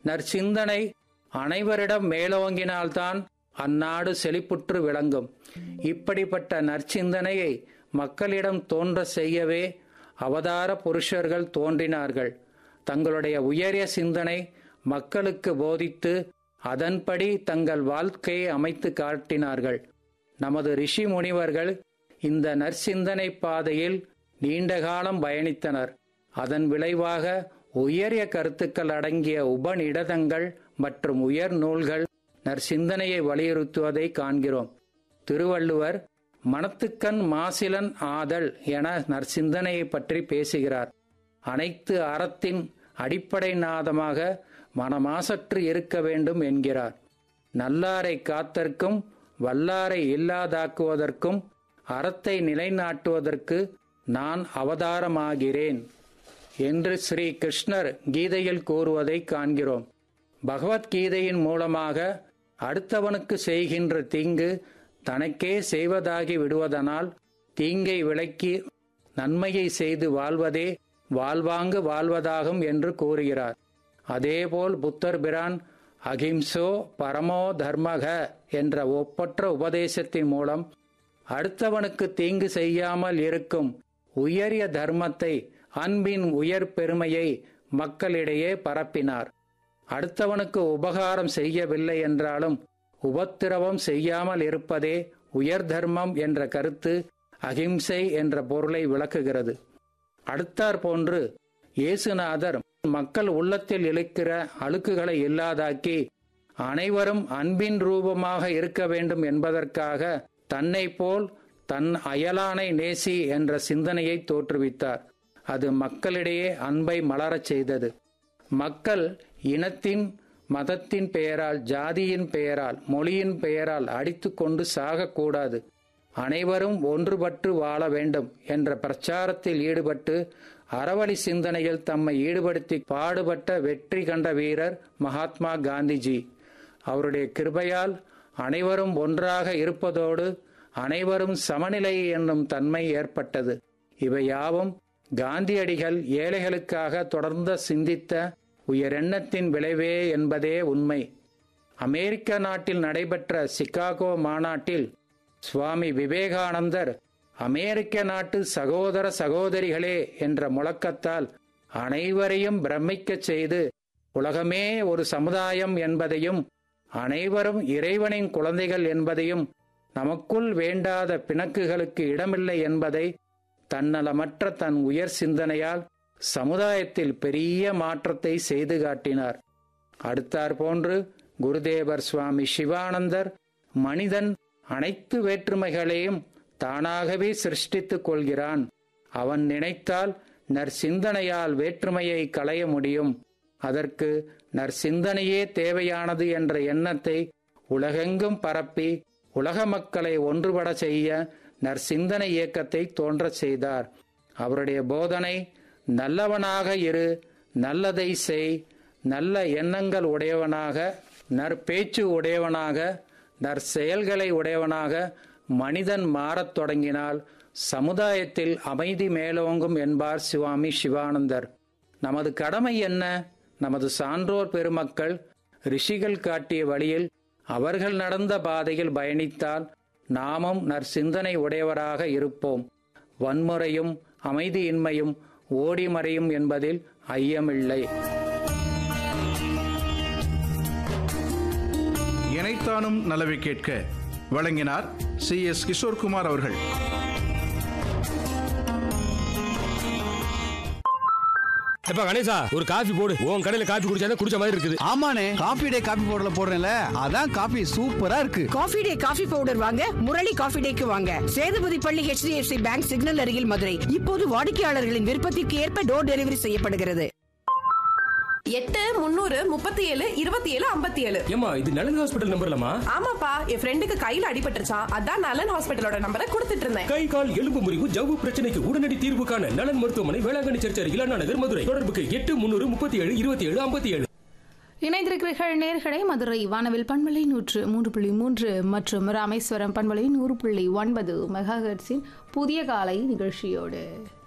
நற்சிந்தனை அனைவரிடம் மேலோங்கினால்தான் அந்நாடு செழிப்புற்று விளங்கும் இப்படிப்பட்ட நற்சிந்தனையை மக்களிடம் தோன்ற செய்யவே அவதார புருஷர்கள் தோன்றினார்கள் தங்களுடைய உயரிய சிந்தனை மக்களுக்கு போதித்து அதன்படி தங்கள் வாழ்க்கையை அமைத்து காட்டினார்கள் நமது ரிஷி முனிவர்கள் இந்த நற்சிந்தனை பாதையில் நீண்ட காலம் பயணித்தனர் அதன் விளைவாக உயரிய கருத்துக்கள் அடங்கிய உபநிடதங்கள் மற்றும் உயர் நூல்கள் நற்சிந்தனையை வலியுறுத்துவதை காண்கிறோம் திருவள்ளுவர் மனத்துக்கண் மாசிலன் ஆதல் என நற்சிந்தனையை பற்றி பேசுகிறார் அனைத்து அறத்தின் அடிப்படை நாதமாக மனமாசற்று இருக்க வேண்டும் என்கிறார் நல்லாரை காத்தற்கும் வல்லாரை இல்லாதாக்குவதற்கும் அறத்தை நிலைநாட்டுவதற்கு நான் அவதாரமாகிறேன் என்று ஸ்ரீ கிருஷ்ணர் கீதையில் கூறுவதை காண்கிறோம் பகவத்கீதையின் மூலமாக அடுத்தவனுக்கு செய்கின்ற தீங்கு தனக்கே செய்வதாகி விடுவதனால் தீங்கை விலக்கி நன்மையை செய்து வாழ்வதே வாழ்வாங்கு வாழ்வதாகும் என்று கூறுகிறார் அதேபோல் புத்தர் பிரான் அகிம்சோ பரமோ தர்மக என்ற ஒப்பற்ற உபதேசத்தின் மூலம் அடுத்தவனுக்கு தீங்கு செய்யாமல் இருக்கும் உயரிய தர்மத்தை அன்பின் உயர் பெருமையை மக்களிடையே பரப்பினார் அடுத்தவனுக்கு உபகாரம் செய்யவில்லை என்றாலும் உபத்திரவம் செய்யாமல் இருப்பதே உயர் தர்மம் என்ற கருத்து அகிம்சை என்ற பொருளை விளக்குகிறது அடுத்தாற் போன்று இயேசுநாதர் மக்கள் உள்ளத்தில் இழுக்கிற அழுக்குகளை இல்லாதாக்கி அனைவரும் அன்பின் ரூபமாக இருக்க வேண்டும் என்பதற்காக தன்னை போல் தன் அயலானை நேசி என்ற சிந்தனையை தோற்றுவித்தார் அது மக்களிடையே அன்பை மலரச் செய்தது மக்கள் இனத்தின் மதத்தின் பெயரால் ஜாதியின் பெயரால் மொழியின் பெயரால் அடித்துக்கொண்டு சாகக்கூடாது அனைவரும் ஒன்றுபட்டு வாழ வேண்டும் என்ற பிரச்சாரத்தில் ஈடுபட்டு அறவழி சிந்தனையில் தம்மை ஈடுபடுத்தி பாடுபட்ட வெற்றி கண்ட வீரர் மகாத்மா காந்திஜி அவருடைய கிருபையால் அனைவரும் ஒன்றாக இருப்பதோடு அனைவரும் சமநிலை என்னும் தன்மை ஏற்பட்டது இவை யாவும் காந்தியடிகள் ஏழைகளுக்காக தொடர்ந்து சிந்தித்த உயரெண்ணத்தின் விளைவே என்பதே உண்மை அமெரிக்க நாட்டில் நடைபெற்ற சிகாகோ மாநாட்டில் சுவாமி விவேகானந்தர் அமெரிக்க நாட்டு சகோதர சகோதரிகளே என்ற முழக்கத்தால் அனைவரையும் பிரமிக்கச் செய்து உலகமே ஒரு சமுதாயம் என்பதையும் அனைவரும் இறைவனின் குழந்தைகள் என்பதையும் நமக்குள் வேண்டாத பிணக்குகளுக்கு இடமில்லை என்பதை தன்னலமற்ற தன் உயர் சிந்தனையால் சமுதாயத்தில் பெரிய மாற்றத்தை செய்து காட்டினார் அடுத்தாற் போன்று குருதேவர் சுவாமி சிவானந்தர் மனிதன் அனைத்து வேற்றுமைகளையும் தானாகவே சிருஷ்டித்துக் கொள்கிறான் அவன் நினைத்தால் நற்சிந்தனையால் வேற்றுமையை களைய முடியும் அதற்கு நற்சிந்தனையே தேவையானது என்ற எண்ணத்தை உலகெங்கும் பரப்பி உலக மக்களை ஒன்றுபட செய்ய நற்சிந்தனை இயக்கத்தை தோன்றச் செய்தார் அவருடைய போதனை நல்லவனாக இரு நல்லதை செய் நல்ல எண்ணங்கள் உடையவனாக நற்பேச்சு உடையவனாக நற்செயல்களை உடையவனாக மனிதன் மாறத் தொடங்கினால் சமுதாயத்தில் அமைதி மேலோங்கும் என்பார் சுவாமி சிவானந்தர் நமது கடமை என்ன நமது சான்றோர் பெருமக்கள் ரிஷிகள் காட்டிய வழியில் அவர்கள் நடந்த பாதையில் பயணித்தால் நாமும் நற்சிந்தனை உடையவராக இருப்போம் வன்முறையும் அமைதியின்மையும் ஓடி மறையும் என்பதில் ஐயமில்லை இணைத்தானும் நலவை கேட்க வழங்கினார் சி எஸ் கிஷோர்குமார் அவர்கள் எப்ப கணேசா ஒரு காஃபி போடு உன் கடையில காஃபி குடிச்சா குடிச்ச மாதிரி இருக்குது ஆமாண்ணே காபி டே காபி பவுடர்ல போடுறேன்ல அதான் காபி சூப்பரா இருக்கு காஃபி டே காஃபி பவுடர் வாங்க முரளி காஃபி டேக்கு வாங்க சேதுபதி பள்ளி HDFC பேங்க் சிக்னல் அருகில் மதுரை இப்போது வாடிக்கையாளர்களின் விருப்பத்திற்கு ஏற்ப டோர் டெலிவரி செய்யப்படுகிறது எட்டு முந்நூறு முப்பத்தி ஏழு இருபத்தி ஏழு ஐம்பத்தி ஏழு ஏமா இது நலன் ஹாஸ்பிட்டல் நம்பர்லமா ஆமாப்பா என் ஃப்ரெண்டுக்கு கையில அடிபட்டுருச்சான் அதான் நலன் ஹாஸ்பிட்டலோட நம்பரை கொடுத்துட்டு இருந்தேன் கை கால் எலும்பு முறிவு ஜவ்வு பிரச்சனைக்கு உடனடி தீர்வு காண நலன் மருத்துவமனை வேளாங்கண்ணி சர்ச் அருகில் அண்ணா நகர் மதுரை தொடர்புக்கு எட்டு முன்னூறு முப்பத்தி ஏழு இருபத்தி ஏழு ஐம்பத்தி ஏழு இணைந்திருக்கிறீர்கள் நேர்களை மதுரை வானவில் பண்பலை நூற்று மூன்று புள்ளி மூன்று மற்றும் ராமேஸ்வரம் பண்பலை நூறு புள்ளி ஒன்பது மெகாஹெர்ட்ஸின் புதிய காலை நிகழ்ச்சியோடு